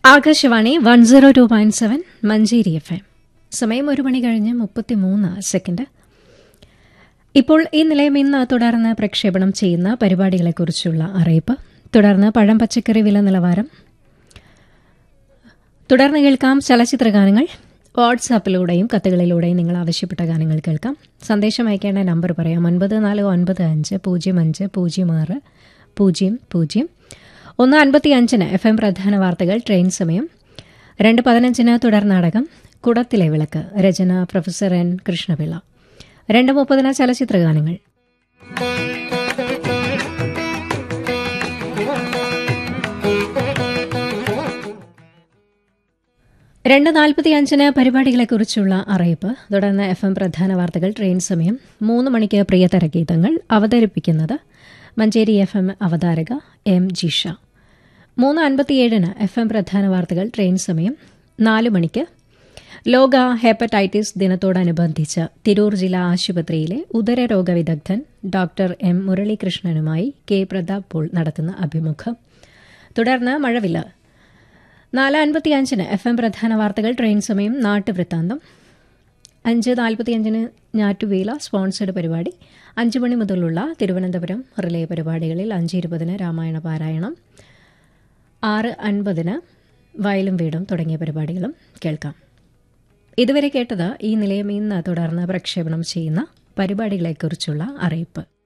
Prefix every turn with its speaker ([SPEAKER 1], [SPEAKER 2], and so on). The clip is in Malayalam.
[SPEAKER 1] Akashvani one zero two point seven Manjeri F M സമയം ഒരു മണി കഴിഞ്ഞ് മുപ്പത്തിമൂന്ന് സെക്കൻഡ് ഇപ്പോൾ ഈ നിലയം ഇന്ന് തുടർന്ന് പ്രക്ഷേപണം ചെയ്യുന്ന പരിപാടികളെക്കുറിച്ചുള്ള അറിയിപ്പ് തുടർന്ന് പഴം പച്ചക്കറി വില നിലവാരം തുടർന്ന് കേൾക്കാം ചലച്ചിത്ര ഗാനങ്ങൾ വാട്സാപ്പിലൂടെയും കത്തുകളിലൂടെയും നിങ്ങൾ ആവശ്യപ്പെട്ട ഗാനങ്ങൾ കേൾക്കാം സന്ദേശം അയക്കേണ്ട നമ്പർ പറയാം ഒൻപത് നാല് ഒൻപത് അഞ്ച് പൂജ്യം അഞ്ച് പൂജ്യം ആറ് പൂജ്യം പൂജ്യം ഒന്ന് അൻപത്തി അഞ്ചിന് എഫ് എം പ്രധാന വാർത്തകൾ ട്രെയിൻ സമയം രണ്ട് പതിനഞ്ചിന് തുടർ നാടകം കുടത്തിലെ വിളക്ക് രചന പ്രൊഫസർ എൻ കൃഷ്ണപിള്ള രണ്ട് മുപ്പതിന് ചലച്ചിത്ര ഗാനങ്ങൾ രണ്ട് നാൽപ്പത്തിയഞ്ചിന് പരിപാടികളെക്കുറിച്ചുള്ള അറിയിപ്പ് തുടർന്ന് എഫ് എം പ്രധാന വാർത്തകൾ ട്രെയിൻ സമയം മൂന്ന് മണിക്ക് പ്രിയതര ഗീതങ്ങൾ അവതരിപ്പിക്കുന്നത് മഞ്ചേരി എഫ് എം അവതാരക എം ജിഷ മൂന്ന് അൻപത്തിയേഴിന് എഫ് എം പ്രധാന വാർത്തകൾ ട്രെയിൻ സമയം നാല് മണിക്ക് ലോക ഹെപ്പറ്റൈറ്റിസ് ദിനത്തോടനുബന്ധിച്ച് തിരൂർ ജില്ലാ ആശുപത്രിയിലെ ഉദരരോഗ വിദഗ്ധൻ ഡോക്ടർ എം മുരളീകൃഷ്ണനുമായി കെ പ്രതാപ് പോൾ നടത്തുന്ന അഭിമുഖം തുടർന്ന് മഴവില്ല നാല് അൻപത്തിയഞ്ചിന് എഫ് എം പ്രധാന വാർത്തകൾ ട്രെയിൻ സമയം നാട്ടുവൃത്താന്തം അഞ്ച് നാൽപ്പത്തിയഞ്ചിന് ഞാറ്റുവേല സ്പോൺസേഡ് പരിപാടി അഞ്ച് മണി മുതലുള്ള തിരുവനന്തപുരം റിലേ പരിപാടികളിൽ അഞ്ച് ഇരുപതിന് രാമായണ പാരായണം ആറ് അൻപതിന് വയലും വീടും തുടങ്ങിയ പരിപാടികളും കേൾക്കാം ഇതുവരെ കേട്ടത് ഈ നിലയം ഇന്ന് തുടർന്ന് പ്രക്ഷേപണം ചെയ്യുന്ന പരിപാടികളെക്കുറിച്ചുള്ള അറിയിപ്പ്